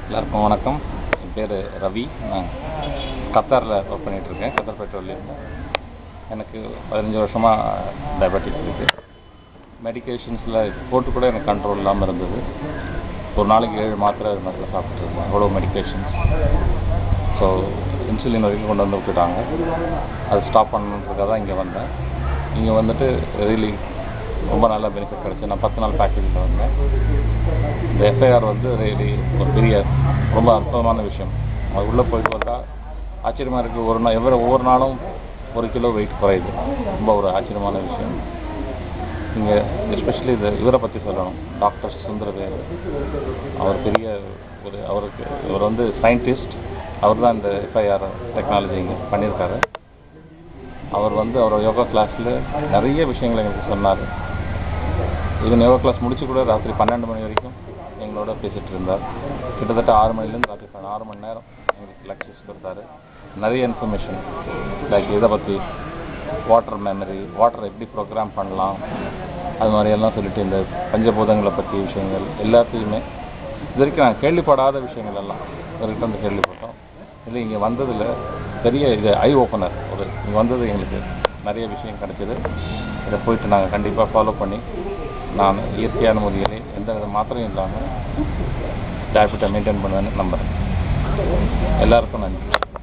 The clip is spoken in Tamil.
எல்லாருக்கும் வணக்கம் என் பேர் ரவி நான் கத்தாரில் ஒர்க் பண்ணிகிட்ருக்கேன் கத்தார் பெட்ரோலியம் எனக்கு பதினஞ்சு வருஷமாக டயபெட்டிக் இருக்குது மெடிகேஷன்ஸில் போட்டு கூட எனக்கு கண்ட்ரோல் இல்லாமல் இருந்தது ஒரு நாளைக்கு ஏழு மாத்திரை இது மாதிரி சாப்பிட்டுட்டு இருந்தேன் அவ்வளோ மெடிகேஷன்ஸ் ஸோ இன்சுலின் வரைக்கும் கொண்டு வந்து விட்டுட்டாங்க அது ஸ்டாப் பண்ணணுன்றதுக்காக தான் இங்கே வந்தேன் இங்கே வந்துட்டு ரியலி ரொம்ப நல்ல பெனிஃபிட் கிடச்சி நான் பத்து நாள் பேக்கேஜில் வந்தேன் இந்த எஃப்ஐஆர் வந்து ரியலி ஒரு பெரிய ரொம்ப அற்புதமான விஷயம் அது உள்ளே போயிட்டு வந்தால் ஆச்சரியமாக இருக்குது ஒரு நாள் எவ்வளோ ஒவ்வொரு நாளும் ஒரு கிலோ வெயிட் குறையுது ரொம்ப ஒரு ஆச்சரியமான விஷயம் இங்கே எஸ்பெஷலி இது இவரை பற்றி சொல்லணும் டாக்டர் சுந்தரவேல் அவர் பெரிய ஒரு அவருக்கு இவர் வந்து சயின்டிஸ்ட் அவர் தான் இந்த எஃப்ஐஆர் டெக்னாலஜி இங்கே பண்ணியிருக்காரு அவர் வந்து அவர் யோகா கிளாஸில் நிறைய விஷயங்கள் எங்களுக்கு சொன்னார் ஈவன் யோகா கிளாஸ் முடிச்சு கூட ராத்திரி பன்னெண்டு மணி வரைக்கும் எங்களோட பேசிகிட்டு இருந்தார் கிட்டத்தட்ட ஆறு மணிலேருந்து ராத்திரி பன்ன- ஆறு மணி நேரம் எங்களுக்கு லெக்சர்ஸ் கொடுத்தாரு நிறைய இன்ஃபர்மேஷன் லைக் இதை பற்றி வாட்டர் மெமரி வாட்டர் எப்படி ப்ரோக்ராம் பண்ணலாம் அது மாதிரி எல்லாம் சொல்லிட்டு இந்த பஞ்சபூதங்களை பற்றி விஷயங்கள் எல்லாத்தையுமே இது வரைக்கும் நான் கேள்விப்படாத விஷயங்கள் எல்லாம் இவர்கிட்ட வந்து கேள்விப்பட்டோம் இல்லை இங்கே வந்ததில் பெரிய இது ஐ ஓப்பனர் ஒரு இங்கே வந்தது எங்களுக்கு நிறைய விஷயம் கிடைச்சிது இதை போயிட்டு நாங்கள் கண்டிப்பாக ஃபாலோ பண்ணி நான் இயற்கையான முறையிலே எந்த வித மாத்திரையும் இல்லாமல் டயபெட்டை மெயின்டைன் பண்ணுவேன்னு நம்புகிறேன் எல்லாருக்கும் நன்றி